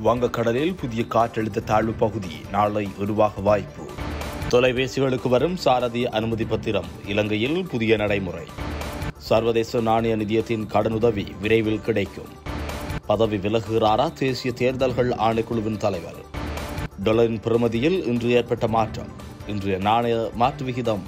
வங்கக்கடலில் புதிய காற்றழுத்த தாழ்வு பகுதி நாளை உருவாக வாய்ப்பு தொலைபேசிகளுக்கு வரும் சாரதி அனுமதி பத்திரம் இலங்கையில் புதிய நடைமுறை சர்வதேச நாணய நிதியத்தின் கடனுதவி விரைவில் கிடைக்கும் பதவி விலகுகிறாரா தேசிய தேர்தல்கள் ஆணைக்குழுவின் தலைவர் டொலரின் பெறுமதியில் இன்று ஏற்பட்ட மாற்றம் இன்றைய நாணய மாற்று விகிதம்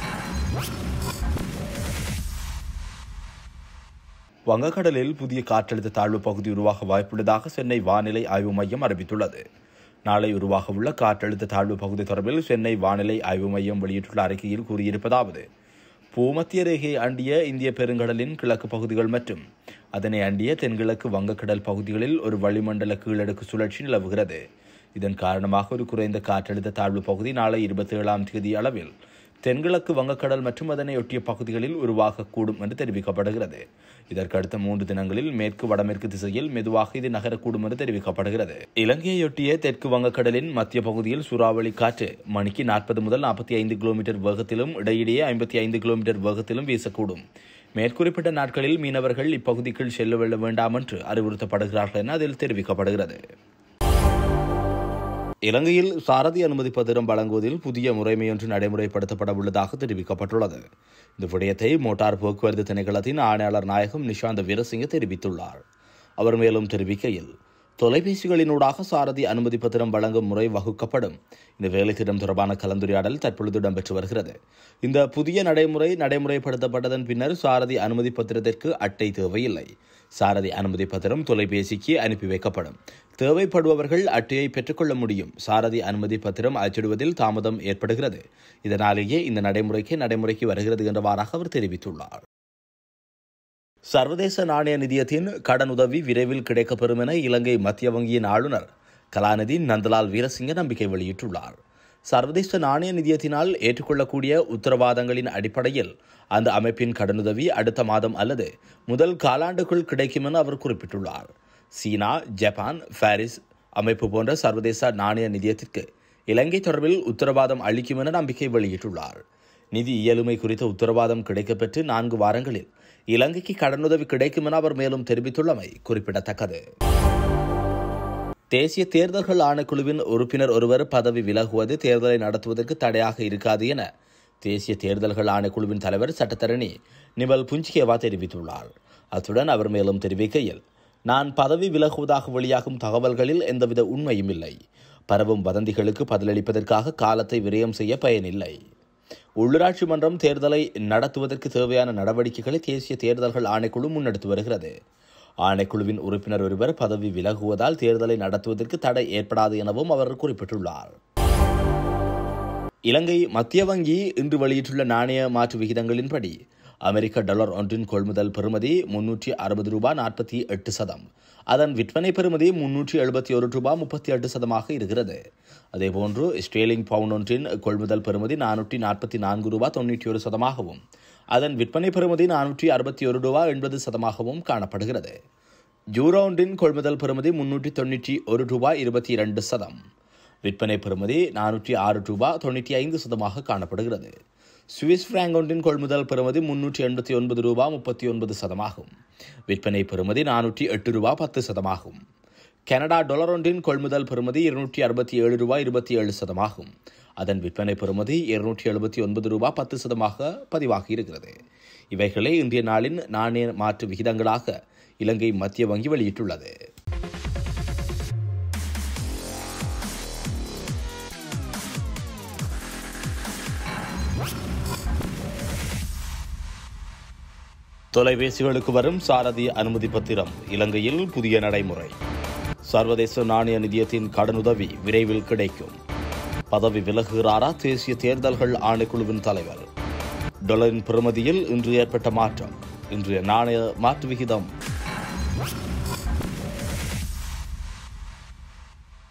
வங்கக்கடலில் புதிய காற்றழுத்த தாழ்வு பகுதி உருவாக வாய்ப்புள்ளதாக சென்னை வானிலை ஆய்வு மையம் அறிவித்துள்ளது நாளை உருவாக உள்ள காற்றழுத்த தாழ்வு பகுதி தொடர்பில் சென்னை வானிலை ஆய்வு மையம் வெளியிட்டுள்ள அறிக்கையில் கூறியிருப்பதாவது பூமத்திய ரேகையை அண்டிய இந்திய பெருங்கடலின் கிழக்கு பகுதிகள் மற்றும் அதனை அண்டிய தென்கிழக்கு வங்கக்கடல் பகுதிகளில் ஒரு வளிமண்டல கீழடுக்கு சுழற்சி நிலவுகிறது இதன் காரணமாக ஒரு குறைந்த காற்றழுத்த தாழ்வு பகுதி நாளை இருபத்தி ஏழாம் தேதி அளவில் தென்கிழக்கு வங்கக்கடல் மற்றும் அதனை ஒட்டிய பகுதிகளில் உருவாகக்கூடும் என்று தெரிவிக்கப்படுகிறது இதற்கடுத்த மூன்று தினங்களில் மேற்கு வடமேற்கு திசையில் மெதுவாக இது நகரக்கூடும் என்று தெரிவிக்கப்படுகிறது இலங்கையொட்டிய தெற்கு வங்கக்கடலின் மத்திய பகுதியில் சூறாவளி காற்று மணிக்கு நாற்பது முதல் நாற்பத்தி ஐந்து கிலோமீட்டர் வேகத்திலும் இடையிடையே ஐம்பத்தி ஐந்து கிலோமீட்டர் வேகத்திலும் வீசக்கூடும் மேற்குறிப்பிட்ட நாட்களில் மீனவர்கள் இப்பகுதிக்குள் செல்ல வெல்ல வேண்டாம் என்று அறிவுறுத்தப்படுகிறார்கள் என அதில் தெரிவிக்கப்படுகிறது இலங்கையில் சாரதி அனுமதி பத்திரம் வழங்குவதில் புதிய முறைமையொன்று நடைமுறைப்படுத்தப்பட உள்ளதாக தெரிவிக்கப்பட்டுள்ளது இந்த விடயத்தை மோட்டார் போக்குவரத்து திணைக்களத்தின் ஆணையாளர் நாயகம் நிஷாந்த வீரசிங்க தெரிவித்துள்ளார் அவர் மேலும் தெரிவிக்கையில் தொலைபேசிகளினூடாக சாரதி அனுமதி பத்திரம் வழங்கும் முறை வகுக்கப்படும் இந்த வேலைத்திட்டம் தொடர்பான கலந்துரையாடல் தற்பொழுது இடம்பெற்று வருகிறது இந்த புதிய நடைமுறை நடைமுறைப்படுத்தப்பட்டதன் பின்னர் சாரதி அனுமதி பத்திரத்திற்கு அட்டை தேவையில்லை சாரதி அனுமதி பத்திரம் தொலைபேசிக்கு அனுப்பி வைக்கப்படும் தேவைப்படுபவர்கள் அட்டையை பெற்றுக்கொள்ள முடியும் சாரதி அனுமதி பத்திரம் அச்சிடுவதில் தாமதம் ஏற்படுகிறது இதனாலேயே இந்த நடைமுறைக்கு நடைமுறைக்கு வருகிறது என்றவாறாக அவர் தெரிவித்துள்ளார் சர்வதேச நாணய நிதியத்தின் கடனுதவி விரைவில் கிடைக்கப்பெறும் என இலங்கை மத்திய வங்கியின் ஆளுநர் கலாநிதி நந்தலால் வீரசிங்க நம்பிக்கை வெளியிட்டுள்ளார் சர்வதேச நாணய நிதியத்தினால் ஏற்றுக்கொள்ளக்கூடிய உத்தரவாதங்களின் அடிப்படையில் அந்த அமைப்பின் கடனுதவி அடுத்த மாதம் அல்லது முதல் காலாண்டுக்குள் கிடைக்கும் என அவர் குறிப்பிட்டுள்ளார் சீனா ஜப்பான் பாரிஸ் அமைப்பு போன்ற சர்வதேச நாணய நிதியத்திற்கு இலங்கை தொடர்பில் உத்தரவாதம் அளிக்கும் என நம்பிக்கை வெளியிட்டுள்ளார் நிதி இயலுமை குறித்த உத்தரவாதம் கிடைக்கப்பெற்று நான்கு வாரங்களில் இலங்கைக்கு கடனுதவி கிடைக்கும் என அவர் மேலும் தெரிவித்துள்ளமை குறிப்பிடத்தக்கது தேசிய தேர்தல்கள் ஆணைக்குழுவின் உறுப்பினர் ஒருவர் பதவி விலகுவது தேர்தலை நடத்துவதற்கு தடையாக இருக்காது என தேசிய தேர்தல்கள் ஆணைக்குழுவின் தலைவர் சட்டத்தரணி நிமல் புஞ்சிகேவா தெரிவித்துள்ளார் அத்துடன் அவர் மேலும் தெரிவிக்கையில் நான் பதவி விலகுவதாக வெளியாகும் தகவல்களில் எந்தவித உண்மையும் இல்லை பரவும் வதந்திகளுக்கு பதிலளிப்பதற்காக காலத்தை விரயம் செய்ய பயனில்லை உள்ளூராட்சி மன்றம் தேர்தலை நடத்துவதற்கு தேவையான நடவடிக்கைகளை தேசிய தேர்தல்கள் ஆணைக்குழு முன்னெடுத்து வருகிறது ஆணைக்குழுவின் உறுப்பினர் ஒருவர் பதவி விலகுவதால் தேர்தலை நடத்துவதற்கு தடை ஏற்படாது எனவும் அவர் குறிப்பிட்டுள்ளார் இலங்கை மத்திய வங்கி இன்று வெளியிட்டுள்ள நாணய மாற்று விகிதங்களின்படி அமெரிக்க டாலர் ஒன்றின் கொள்முதல் பெறுமதி முன்னூற்றி அறுபது ரூபாய் நாற்பத்தி எட்டு சதம் அதன் விற்பனை பெறுமதி முன்னூற்றி எழுபத்தி ஒரு ரூபாய் முப்பத்தி எட்டு சதமாக இருக்கிறது அதேபோன்று ஸ்டேலிங் பவுண்ட் ஒன்றின் கொள்முதல் பெறுமதி நானூற்றி நாற்பத்தி நான்கு ரூபாய் தொண்ணூற்றி ஒரு சதமாகவும் அதன் விற்பனை பெறுமதி நானூற்றி அறுபத்தி ஒரு ரூபாய் எண்பது சதமாகவும் காணப்படுகிறது ஜூரோ ஒன்றின் கொள்முதல் பெறுமதி முன்னூற்றி தொண்ணூற்றி ஒரு ரூபாய் இருபத்தி இரண்டு சதம் விற்பனை பெறுமதி நானூற்றி ஆறு ரூபாய் தொண்ணூற்றி ஐந்து சதமாக காணப்படுகிறது சுவிஸ் பிராங்க் ஒன்றின் கொள்முதல் பெறுமதி முன்னூற்றி எண்பத்தி ஒன்பது ரூபாய் முப்பத்தி ஒன்பது சதமாகும் விற்பனை பெறுமதி நானூற்றி எட்டு ரூபாய் பத்து சதமாகும் கனடா டாலர் ஒன்றின் கொள்முதல் பெறுமதி இருநூற்றி அறுபத்தி ஏழு ரூபாய் இருபத்தி ஏழு சதமாகும் அதன் விற்பனை பெறுமதி இருநூற்றி எழுபத்தி ஒன்பது ரூபாய் பத்து சதமாக பதிவாகி இருக்கிறது இவைகளே இன்றைய நாளின் நாணய மாற்று விகிதங்களாக இலங்கை மத்திய வங்கி வெளியிட்டுள்ளது தொலைபேசிகளுக்கு வரும் சாரதி அனுமதி பத்திரம் இலங்கையில் புதிய நடைமுறை சர்வதேச நாணய நிதியத்தின் கடனுதவி விரைவில் கிடைக்கும் பதவி விலகுகிறாரா தேசிய தேர்தல்கள் ஆணைக்குழுவின் தலைவர் டொலரின் பெறுமதியில் இன்று ஏற்பட்ட மாற்றம் இன்றைய நாணய மாற்று விகிதம்